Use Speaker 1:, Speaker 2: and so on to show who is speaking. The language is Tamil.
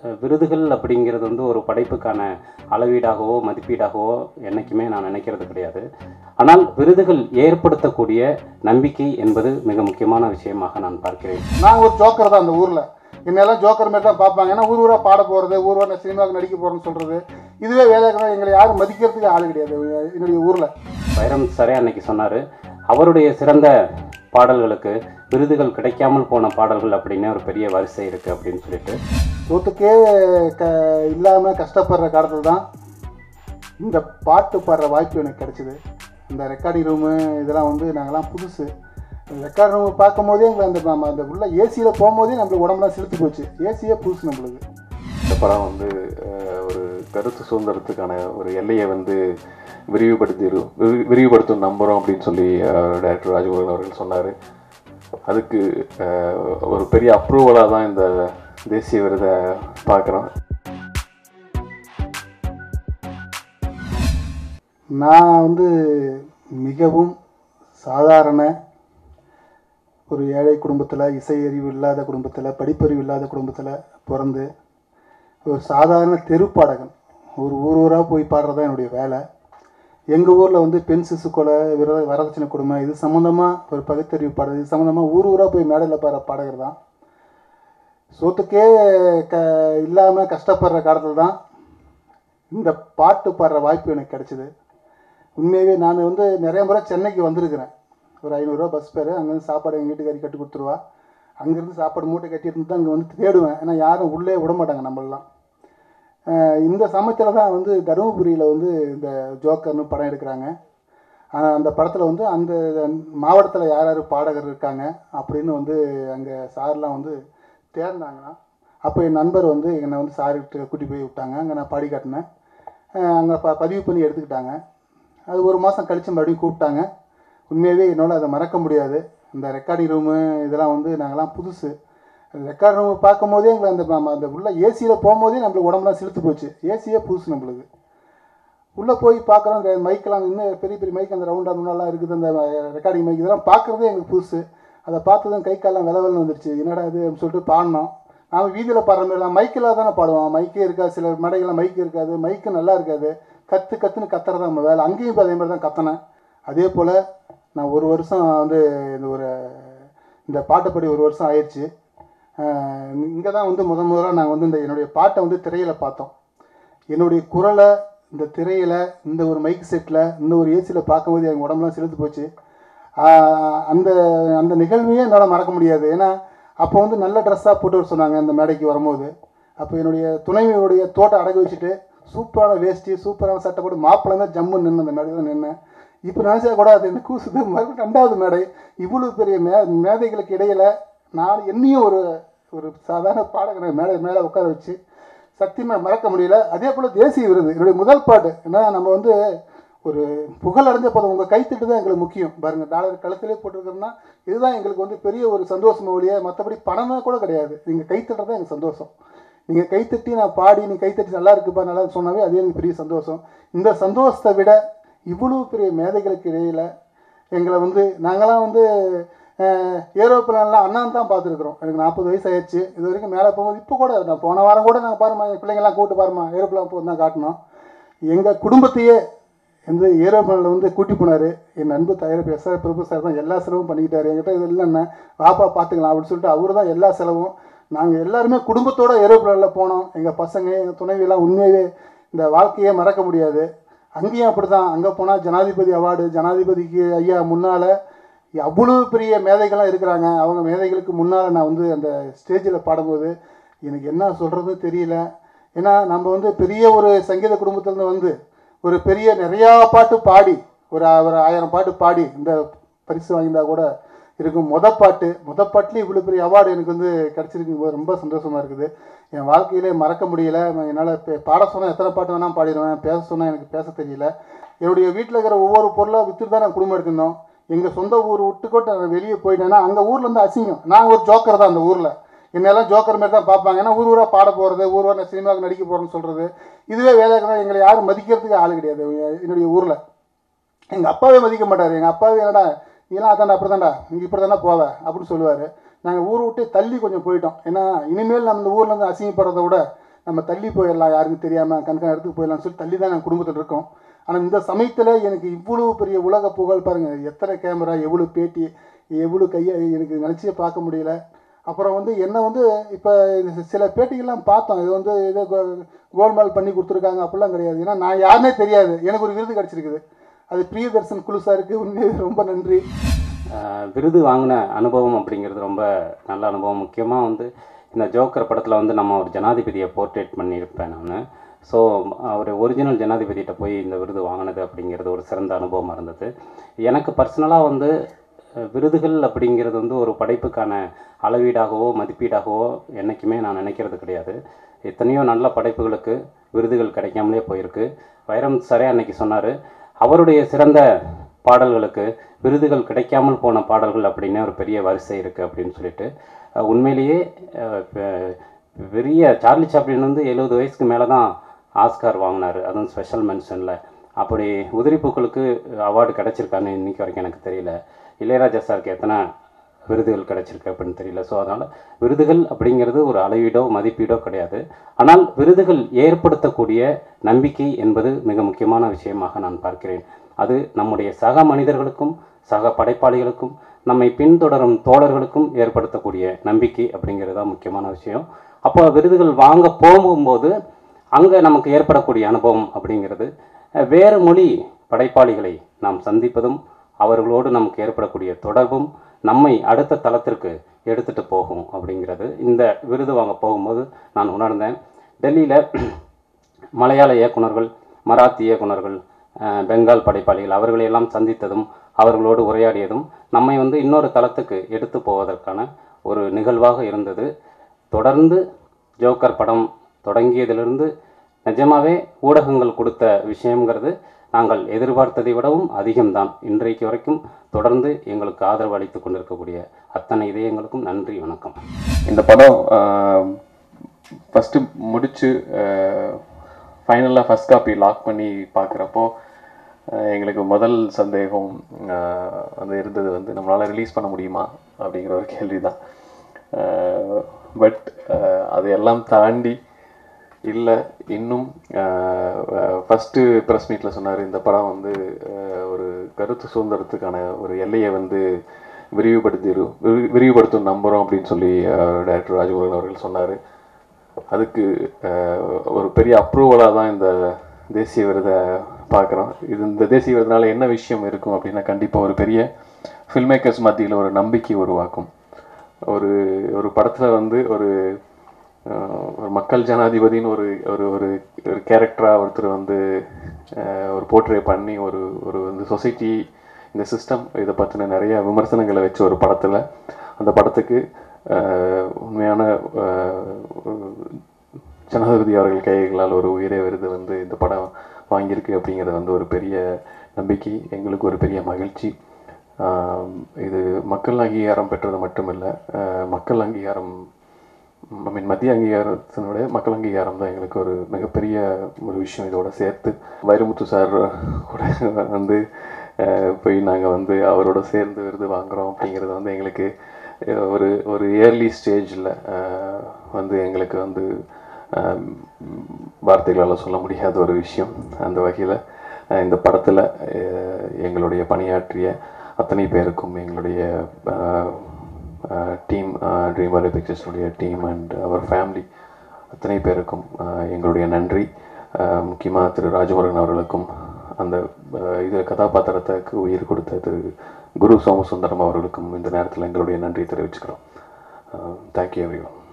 Speaker 1: அஹ், விருதுகள் அப்படிங்கிறது வந்து ஒரு படைப்புக்கான அளவீடாகவோ மதிப்பீடாகவோ என்றைக்குமே நான் நினைக்கிறது கிடையாது ஆனால் விருதுகள் ஏற்படுத்தக்கூடிய நம்பிக்கை என்பது மிக முக்கியமான விஷயமாக நான் பார்க்கிறேன்
Speaker 2: நான் ஒரு ஜோக்கர் தான் அந்த ஊரில் என்னெல்லாம் ஜோக்கர் மாதிரி தான் பார்ப்பாங்க ஏன்னா ஊர் ஊராக பாட போகிறது ஊர் ஊராக சினிமாவுக்கு நடிக்க போகிறேன்னு சொல்கிறது இதுவே வேலையாக எங்களை யாரும் மதிக்கிறதுக்கு ஆள் கிடையாது என்னுடைய ஊரில்
Speaker 1: வைரம் சாரே அன்னைக்கு சொன்னார் அவருடைய சிறந்த பாடல்களுக்கு விருதுகள் கிடைக்காமல் போன பாடல்கள் அப்படின்னு ஒரு பெரிய வரிசை இருக்குது அப்படின்னு சொல்லிட்டு
Speaker 2: சொத்துக்கே க இல்லாமல் கஷ்டப்படுற காலத்தில் தான் இந்த பாட்டு பாடுற வாய்ப்பு எனக்கு கிடைச்சிது இந்த ரெக்கார்டிங் ரூமு இதெல்லாம் வந்து நாங்கள்லாம் புதுசு ரெக்கார்ட் ரூம் பார்க்கும் போதே எங்களை அந்த நம்ம அந்த உள்ள ஏசியில் போகும்போதே நம்மளுக்கு உடம்புலாம் செலுத்து போச்சு ஏசியே புதுசு நம்மளுக்கு
Speaker 3: இந்த படம் வந்து அஹ், ஒரு கருத்து சுதந்திரத்துக்கான ஒரு எல்லையை வந்து விரிவுபடுத்தி விரி- விரிவுபடுத்தும் நம்புகிறோம் அப்படின்னு சொல்லி டைரக்டர் ராஜகோபாலன் அவர்கள் சொன்னார் அதுக்கு அஹ், ஒரு பெரிய அப்ரூவலாக தான் இந்த தேசிய விருதை பார்க்குறோம்
Speaker 2: நான் வந்து மிகவும் சாதாரண ஒரு ஏழை குடும்பத்தில் இசை அறிவு இல்லாத குடும்பத்தில் படிப்பறிவு இல்லாத குடும்பத்தில் பிறந்து ஒரு சாதாரண தெருப்பாடகன் ஒரு ஊர் ஊராக போய் பாடுறது தான் என்னுடைய வேலை எங்கள் ஊரில் வந்து பெண் சிசு கொலை விர வரதட்சணை கொடுமை இது சம்மந்தமாக ஒரு பகுத்தறிவு பாடுறது இது சம்மந்தமாக ஊர் ஊராக போய் மேடையில் பாடுற பாடகர் தான் சொத்துக்கே க இல்லாமல் கஷ்டப்படுற காலத்தில் தான் இந்த பாட்டு பாடுற வாய்ப்பு எனக்கு கிடைச்சிது உண்மையாகவே நான் வந்து நிறைய முறை சென்னைக்கு வந்திருக்கிறேன் ஒரு ஐநூறுரூவா பஸ் பேர் அங்கேருந்து சாப்பாடு எங்கள் வீட்டுக்காரி கட்டி கொடுத்துருவா அங்கேருந்து சாப்பாடு மூட்டை கட்டிட்டு தான் அங்கே வந்து தேடுவேன் ஏன்னா யாரும் உள்ளே விட மாட்டாங்க நம்மளெலாம் அஹ் இந்த சமயத்தில் தான் வந்து தருமபுரியில் வந்து இந்த ஜோக்கர்னு படம் எடுக்கிறாங்க அஹ் அந்த படத்தில் வந்து அந்த மாவட்டத்தில் யார் யார் பாடகர் இருக்காங்க அப்படின்னு வந்து அங்கே சார்லாம் வந்து தேர்ந்தாங்கன்னா அப்போ என் நண்பர் வந்து என்னை வந்து சார்கிட்ட கூட்டி போய் விட்டாங்க அங்கே நான் பாடி காட்டினேன் அங்கே ப பதிவு பண்ணி எடுத்துக்கிட்டாங்க அது ஒரு மாதம் கழித்து மறுபடியும் கூப்பிட்டாங்க உண்மையாகவே என்னால் அதை மறக்க முடியாது இந்த ரெக்கார்டிங் ரூமு இதெல்லாம் வந்து நாங்கள்லாம் புதுசு ரெக்கார்ட் ரூம் பார்க்கும் போதே எங்களை அந்த நம்ம அந்த உள்ள ஏசியில் போகும்போதே நம்மளுக்கு உடம்புலாம் செலுத்து போச்சு ஏசியே புதுசு நம்மளுக்கு உள்ளே போய் பார்க்குறோம் அந்த மைக்கெல்லாம் இன்னும் பெரிய பெரிய மைக் அந்த ரவுண்டாக முன்னாலாம் இருக்குது அந்த ரெக்கார்டிங் மைக் இதெல்லாம் பார்க்குறதே எங்களுக்கு புதுசு அதை பார்த்ததும் கை காலெல்லாம் விலவல்னு வந்துருச்சு என்னடா இது அப்படின்னு சொல்லிட்டு பாடினோம் நாம் வீதியில் பாடுற மாதிரி தான் மைக்கில் தானே பாடுவோம் மைக்கே இருக்காது சில மேடைகள்லாம் மைக் இருக்காது மைக்கு நல்லா இருக்காது கற்று கற்றுன்னு கத்துறது நம்ம வேலை அங்கேயும் இப்போ அதே மாதிரி தான் கத்தினேன் அதே போல் நான் ஒரு வருஷம் வந்து இந்த ஒரு இந்த பாட்டுப்படி ஒரு வருஷம் ஆயிடுச்சு இங்கே தான் வந்து முத முதல்ல நாங்கள் வந்து இந்த என்னுடைய பாட்டை வந்து திரையில் பார்த்தோம் என்னுடைய குரலை இந்த திரையில் இந்த ஒரு மைக் செட்டில் இந்த ஒரு ஏசியில் பார்க்கும்போது எங்கள் உடம்புலாம் செலுத்து போச்சு ஆஹ் அந்த அந்த நிகழ்வையே என்னால் மறக்க முடியாது ஏன்னா அப்போ வந்து நல்ல ட்ரெஸ்ஸாக போட்டு வர சொன்னாங்க இந்த மேடைக்கு வரும்போது அப்போ என்னுடைய துணைவியுடைய தோட்டம் அடகு வச்சுட்டு சூப்பரான வேஷ்டி சூப்பரான சட்டை போட்டு மாப்பிள்ளை தான் ஜம்மு நின்று அந்த மேடையில் நின்னேன் இப்போ நினச்சா கூட அது என்ன கூசுது மறுபடியும் ரெண்டாவது மேடை இவ்வளோ பெரிய மே மேதைகளுக்கு இடையில் நான் என்னையும் ஒரு ஒரு சாதாரண பாடகரை மேடை மேலே உட்கார வச்சு சத்தியமாக மறக்க முடியல அதே போல் தேசிய விருது என்னுடைய முதல் பாட்டு ஏன்னா நம்ம வந்து ஒரு புகழ் அடைஞ்ச போதும் உங்கள் கைத்தட்டு தான் எங்களுக்கு முக்கியம் பாருங்கள் டாலர் கழுத்திலே போட்டிருக்கிறோம்னா இதுதான் எங்களுக்கு வந்து பெரிய ஒரு சந்தோஷம் ஒழிய மற்றபடி பணமே கூட கிடையாது நீங்கள் கைத்தட்டுறது தான் எனக்கு சந்தோஷம் நீங்கள் கைத்தட்டி நான் பாடி நீ கைத்தட்டி நல்லா இருக்குப்பா நல்லா இருக்கு சொன்னாவே அது எனக்கு பெரிய சந்தோஷம் இந்த சந்தோஷத்தை விட இவ்வளோ பெரிய மேதைகளுக்கு இடையில் எங்களை வந்து நாங்களாம் வந்து ஏரோப்ளான்லாம் அண்ணன் தான் பார்த்துருக்குறோம் எனக்கு நாற்பது வயசு ஆயிடுச்சு இது வரைக்கும் மேலே போகும்போது இப்போ கூட நான் போன வாரம் கூட நாங்கள் பாருமா என் பிள்ளைங்கள்லாம் கூப்பிட்டு பாருமா ஏரோப்ளான் போய் தான் காட்டினோம் எங்கள் குடும்பத்தையே வந்து ஏரோப்ளானில் வந்து கூட்டி போனார் என் அன்பு தயாரிப்பு எஸ்ஆர் பிரபு சார் தான் எல்லா செலவும் பண்ணிக்கிட்டாரு என்கிட்ட இது இல்லைண்ணே வாப்பா பார்த்துக்கலாம் அப்படின்னு சொல்லிட்டு அவர் தான் எல்லா செலவும் நாங்கள் எல்லாருமே குடும்பத்தோட ஏரோப்ளானில் போனோம் எங்கள் பசங்க எங்கள் துணைவியெல்லாம் உண்மையாகவே இந்த வாழ்க்கையே மறக்க முடியாது அங்கேயும் அப்படி தான் அங்கே போனால் ஜனாதிபதி அவார்டு ஜனாதிபதிக்கு ஐயா முன்னால் அவ்வளோ பெரிய மேதைகள்லாம் இருக்கிறாங்க அவங்க மேதைகளுக்கு முன்னால் நான் வந்து அந்த ஸ்டேஜில் பாடும்போது எனக்கு என்ன சொல்கிறதுன்னு தெரியல ஏன்னா நம்ம வந்து பெரிய ஒரு சங்கீத குடும்பத்துலேருந்து வந்து ஒரு பெரிய நிறையா பாட்டு பாடி ஒரு ஒரு ஆயிரம் பாட்டு பாடி இந்த பரிசு வாங்கியிருந்தா கூட இருக்கும் மொத பாட்டு மொத பாட்டுலேயே இவ்வளோ பெரிய அவார்டு எனக்கு வந்து கிடச்சிருக்கு ரொம்ப சந்தோஷமாக இருக்குது என் வாழ்க்கையிலே மறக்க முடியல என்னால் பாட சொன்னால் எத்தனை பாட்டு வேணால் பாடிடுவேன் பேச சொன்னால் எனக்கு பேச தெரியல என்னுடைய வீட்டில் இருக்கிற ஒவ்வொரு பொருளாக விற்றுட்டு தான் நான் குடும்பம் எடுத்திருந்தோம் எங்கள் சொந்த ஊர் விட்டுக்கோட்டு நான் வெளியே போயிட்டேன்னா அங்கே ஊரில் இருந்து அசிங்கம் நான் ஒரு ஜோக்கர் தான் அந்த ஊரில் என்னெல்லாம் ஜோக்கர் மாதிரி தான் பார்ப்பாங்க ஏன்னா ஊர் ஊராக பாட போகிறது ஊர் ஊராக சினிமாவுக்கு நடிக்க போகிறேன்னு சொல்கிறது இதுவே வேலைக்கு தான் எங்களை யாரும் மதிக்கிறதுக்கு ஆள் கிடையாது என்னுடைய ஊரில் எங்கள் அப்பாவே மதிக்க மாட்டார் எங்கள் அப்பாவே என்னடா நீலாம் அதாண்டா அப்படி தான்டா நீ இப்படி தானே போவ அப்படின்னு சொல்லுவார் நாங்கள் ஊரை விட்டு தள்ளி கொஞ்சம் போயிட்டோம் ஏன்னா இனிமேல் நம்ம இந்த ஊரில் இருந்து அசிங்கப்படுறத விட நம்ம தள்ளி போயிடலாம் யாருக்கும் தெரியாமல் கண்காணி இடத்துக்கு போயிடலாம்னு சொல்லி தள்ளி தான் நாங்கள் குடும்பத்தில் இருக்கோம் ஆனால் இந்த சமயத்தில் எனக்கு இவ்வளோ பெரிய உலக புகழ் பாருங்கள் எத்தனை கேமரா எவ்வளோ பேட்டி எவ்வளோ கையை எனக்கு நினச்சே பார்க்க முடியல அப்புறம் வந்து என்ன வந்து இப்போ சில பேட்டிகள்லாம் பார்த்தோம் இது வந்து இது கோல்மால் பண்ணி கொடுத்துருக்காங்க அப்படிலாம் கிடையாது ஏன்னா நான் யாருனே தெரியாது எனக்கு ஒரு விருது கிடச்சிருக்குது அது பிரியதர்சன் குழு சாருக்கு உண்மையாக ரொம்ப நன்றி
Speaker 1: ஆஹ் விருது வாங்கின அனுபவம் அப்படிங்கிறது ரொம்ப நல்ல அனுபவம் முக்கியமாக வந்து இந்த ஜோக்கர் படத்தில் வந்து நம்ம ஒரு ஜனாதிபதியை போர்ட்ரேட் பண்ணியிருப்பேன் நான் ஸோ ஒரு ஒரிஜினல் ஜனாதிபதிகிட்ட போய் இந்த விருது வாங்கினது அப்படிங்கிறது ஒரு சிறந்த அனுபவமாக இருந்தது எனக்கு பர்சனலாக வந்து அஹ், விருதுகள் அப்படிங்கிறது வந்து ஒரு படைப்புக்கான அளவீடாகவோ மதிப்பீடாகவோ என்றைக்குமே நான் நினைக்கிறது கிடையாது எத்தனையோ நல்ல படைப்புகளுக்கு விருதுகள் கிடைக்காமலே போயிருக்கு வைரம் சாரே அன்னைக்கு சொன்னார் அவருடைய சிறந்த பாடல்களுக்கு விருதுகள் கிடைக்காமல் போன பாடல்கள் அப்படின்னு ஒரு பெரிய வரிசை இருக்குது அப்படின்னு சொல்லிட்டு அஹ், உண்மையிலேயே அஹ், பெ- பெரிய சார்லி சாப்ளின் வந்து எழுபது வயசுக்கு மேலே தான் ஆஸ்கார் வாங்கினார் அதுவும் ஸ்பெஷல் மென்ஷனில் அப்படி உதிரிப்பூக்களுக்கு அவார்டு கிடச்சிருக்கான்னு இன்னைக்கு வரைக்கும் எனக்கு தெரியல இளையராஜா சாருக்கு எத்தனை விருதுகள் கிடைச்சிருக்கு அப்படின்னு தெரியல ஸோ அதனால் விருதுகள் அப்படிங்கிறது ஒரு அளவீடோ மதிப்பீடோ கிடையாது ஆனால் விருதுகள் ஏற்படுத்தக்கூடிய நம்பிக்கை என்பது மிக முக்கியமான விஷயமாக நான் பார்க்கிறேன் அது நம்முடைய சக மனிதர்களுக்கும் சக படைப்பாளிகளுக்கும் நம்மை பின்தொடரும் தோழர்களுக்கும் ஏற்படுத்தக்கூடிய நம்பிக்கை அப்படிங்கிறது தான் முக்கியமான விஷயம் அப்போ விருதுகள் வாங்க போகும்போது அங்கே நமக்கு ஏற்படக்கூடிய அனுபவம் அப்படிங்கிறது அஹ், வேறு மொழி படைப்பாளிகளை நாம் சந்திப்பதும் அவர்களோடு நமக்கு ஏற்படக்கூடிய தொடர்பும் நம்மை அடுத்த தளத்திற்கு எடுத்துட்டு போகும் அப்படிங்கிறது இந்த விருது வாங்க போகும்போது நான் உணர்ந்தேன் டெல்லியில் மலையாள இயக்குனர்கள் மராத்தி இயக்குனர்கள் அஹ், பெங்கால் படைப்பாளிகள் அவர்களையெல்லாம் சந்தித்ததும் அவர்களோடு உரையாடியதும் நம்மை வந்து இன்னொரு தளத்துக்கு எடுத்து போவதற்கான ஒரு நிகழ்வாக இருந்தது தொடர்ந்து ஜோக்கர் படம் தொடங்கியதிலிருந்து நிஜமாவே ஊடகங்கள் கொடுத்த விஷயங்கிறது நாங்கள் எதிர்பார்த்ததை விடவும் அதிகம்தான் இன்றைக்கு வரைக்கும் தொடர்ந்து எங்களுக்கு ஆதரவு அளித்து கொண்டிருக்கக்கூடிய அத்தனை இதயங்களுக்கும் நன்றி வணக்கம்
Speaker 3: இந்த படம் ஃபஸ்ட்டு முடிச்சு ஃபைனலாக ஃபஸ்ட் காப்பி லாக் பண்ணி பார்க்குறப்போ எங்களுக்கு முதல் சந்தேகம் ஆஹ், வந்து இருந்தது வந்து நம்மளால் ரிலீஸ் பண்ண முடியுமா அப்படிங்கிற ஒரு கேள்வி தான் பட் அதையெல்லாம் தாண்டி இல்லை இன்னும் ஃபஸ்ட்டு ப்ரெஸ் மீட்டில் சொன்னார் இந்த படம் வந்து ஆஹ், ஒரு கருத்து சுதந்திரத்துக்கான ஒரு எல்லையை வந்து விரிவுபடுத்திரு விரி- விரிவுபடுத்தும் நம்புகிறோம் அப்படின்னு சொல்லி டைரக்டர் ராஜமுருகன் அவர்கள் சொன்னார் அதுக்கு ஆஹ், ஒரு பெரிய அப்ரூவலாக தான் இந்த தேசிய விருதை பார்க்குறோம் இது இந்த தேசிய விருதுனால என்ன விஷயம் இருக்கும் அப்படின்னா கண்டிப்பாக ஒரு பெரிய ஃபில்ம் மேக்கர்ஸ் மத்தியில் ஒரு நம்பிக்கை உருவாக்கும் ஒரு ஒரு படத்தில் வந்து ஒரு ஆஹ், ஒரு மக்கள் ஜனாதிபதின்னு ஒரு ஒரு ஒரு ஒரு கேரக்டராக ஒருத்தர் வந்து ஆஹ், ஒரு போர்ட்ரே பண்ணி ஒரு ஒரு வந்து சொசைட்டி இந்த சிஸ்டம் இதை பற்றின நிறைய விமர்சனங்களை வச்ச ஒரு படத்தில் அந்த படத்துக்கு ஆஹ், உண்மையான ஆஹ், ஒரு ஜனாதிபதி அவர்கள் கைகளால் ஒரு உயரிய விருது வந்து இந்த படம் வாங்கியிருக்கு அப்படிங்கிறது வந்து ஒரு பெரிய நம்பிக்கை எங்களுக்கு ஒரு பெரிய மகிழ்ச்சி ஆம், இது மக்கள் அங்கீகாரம் பெற்றது மட்டுமில்லை ஆஹ், மக்கள் அங்கீகாரம் ஐ மீன் மத்திய அங்கீகாரத்தினுடைய மக்கள் அங்கீகாரம் தான் எங்களுக்கு ஒரு மிகப்பெரிய ஒரு விஷயம் இதோட சேர்த்து வைரமுத்து சார் கூட வந்து ஆஹ், போய் நாங்கள் வந்து அவரோட சேர்ந்து விருது வாங்குகிறோம் அப்படிங்கிறது வந்து எங்களுக்கு அஹ், ஒரு ஒரு இயர்லி ஸ்டேஜில் வந்து எங்களுக்கு வந்து ஆஹ், வார்த்தைகளால் சொல்ல முடியாத ஒரு விஷயம் அந்த வகையில் இந்த படத்தில் எங்களுடைய பணியாற்றிய அத்தனை பேருக்கும் எங்களுடைய டீம் ட்ரீம் வேலி பிக்சர்ஸுடைய டீம் அண்ட் அவர் ஃபேமிலி அத்தனை பேருக்கும் ஆஹ், எங்களுடைய நன்றி முக்கியமாக திரு ராஜமுருகன் அவர்களுக்கும் அந்த இதில் கதாபாத்திரத்துக்கு உயிர் கொடுத்த திரு குரு சோமசுந்தரம் அவர்களுக்கும் இந்த நேரத்தில் எங்களுடைய நன்றி தெரிவிச்சுக்கிறோம் தேங்க்யூ எவ்ரி